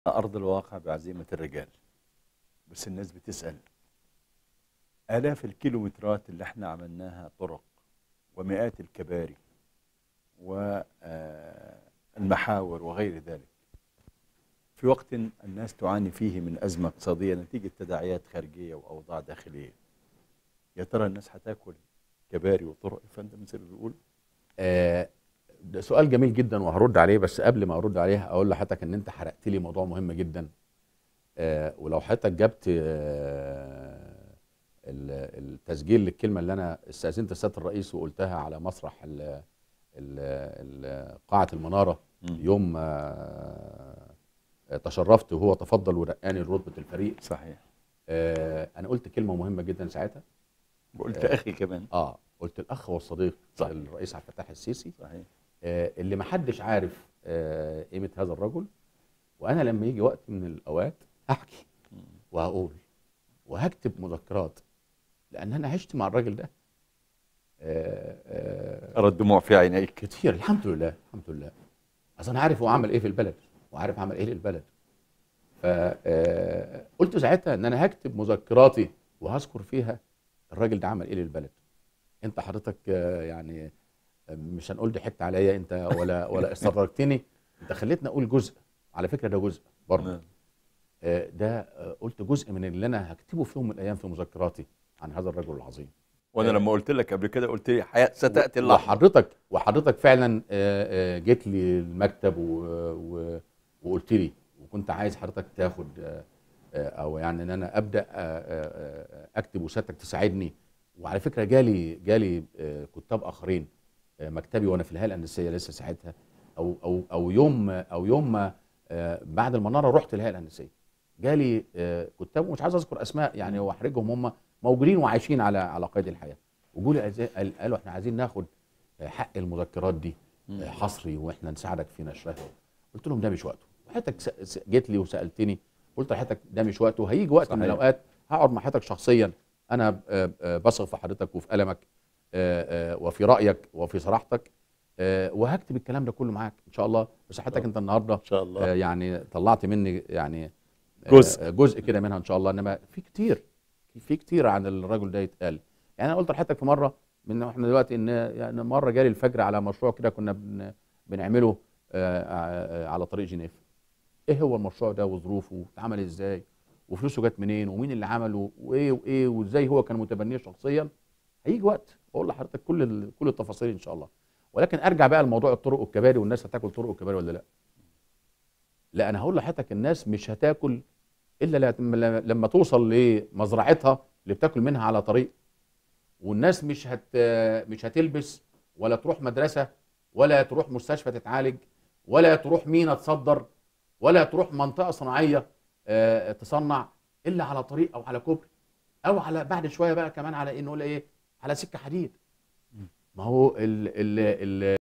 أرض الواقع بعزيمة الرجال بس الناس بتسأل آلاف الكيلومترات اللي احنا عملناها طرق ومئات الكباري والمحاور وغير ذلك في وقت الناس تعاني فيه من أزمة اقتصادية نتيجة تداعيات خارجية وأوضاع داخلية يا ترى الناس هتاكل كباري وطرق يا فندم زي ما بيقول آه، ده سؤال جميل جدا وهرد عليه بس قبل ما ارد عليه اقول لحضرتك ان انت حرقت لي موضوع مهم جدا آه، ولو حضرتك جبت آه، ال- التسجيل للكلمه اللي انا استاذنت سياده الرئيس وقلتها على مسرح ال- ال- ال- قاعه المناره مم. يوم آه، تشرفت وهو تفضل ورقاني لرتبه الفريق صحيح آه، انا قلت كلمه مهمه جدا ساعتها وقلت أخي كمان اه قلت الاخ والصديق صح. الرئيس عبد الفتاح السيسي صحيح آه، اللي محدش عارف آه، قيمة هذا الرجل وأنا لما يجي وقت من الأوقات هحكي وهقول وهكتب مذكرات لأن أنا عشت مع الراجل ده آه، آه، أرى الدموع في عينيك كتير الحمد لله الحمد لله أصل أنا عارف هو عمل إيه في البلد وعارف عمل إيه للبلد فقلت ساعتها إن أنا هكتب مذكراتي وهذكر فيها الراجل ده عمل إيه للبلد أنت حضرتك آه، يعني مش هنقول ضحكت عليا انت ولا ولا استدرجتني انت خليتني اقول جزء على فكره ده جزء برضه نعم. آه، ده آه، قلت جزء من اللي انا هكتبه في يوم من الايام في مذكراتي عن هذا الرجل العظيم وأنا آه. لما قلت لك قبل كده قلت لي حياة ستأتي اللحظة وحضرتك وحضرتك فعلا آه، آه، جيت لي المكتب و- و- وقلت لي وكنت عايز حضرتك تاخد آه، آه، او يعني ان انا ابدا آه، آه، آه، اكتب وسيادتك تساعدني وعلى فكره جالي جالي آه، كتاب اخرين آه، مكتبي وانا في الهيئه الهندسيه لسه ساعتها او او او يوم او يوم ما آه، بعد المناره رحت الهيئه الهندسيه جالي آه، كتاب ومش عايز اذكر اسماء يعني واحرجهم هم موجودين وعايشين على على قيد الحياه وجولي أز- قال- قالوا احنا عايزين ناخد آه، حق المذكرات دي آه، حصري واحنا نساعدك في نشرها قلت لهم ده مش وقته حضرتك س- س- جيت لي وسالتني قلت لحضرتك ده مش وقته هيجي وقت من صحيح. الاوقات هقعد مع حضرتك شخصيا انا آه، آه، بثق في حضرتك وفي قلمك آه، آه، وفي رايك وفي صراحتك آه، وهكتب الكلام ده كله معاك ان شاء الله بس حضرتك انت النهارده إن شاء الله آه، يعني طلعت مني يعني آه، جزء. جزء كده منها ان شاء الله انما في كتير في كتير عن الرجل ده يتقال يعني انا قلت لحضرتك في مره من احنا دلوقتي ان يعني مره جالي الفجر على مشروع كده كنا بن بنعمله آه، آه، على طريق جنيف ايه هو المشروع ده وظروفه اتعمل ازاي وفلوسه جت منين ومين اللي عمله وايه وايه وازاي هو كان متبنيه شخصيا هيجي وقت اقول لحضرتك كل ال- كل التفاصيل ان شاء الله ولكن ارجع بقى لموضوع الطرق والكباري والناس هتاكل طرق وكباري ولا لا لا انا هقول لحضرتك الناس مش هتاكل الا لما- لما توصل لمزرعتها اللي بتاكل منها على طريق والناس مش هت مش هتلبس ولا تروح مدرسه ولا تروح مستشفى تتعالج ولا تروح مينا تصدر ولا تروح منطقه صناعيه آه، تصنع الا على طريق او على كوبري او على بعد شويه بقى كمان على ايه نقول ايه على سكه حديد ما هو ال ال ال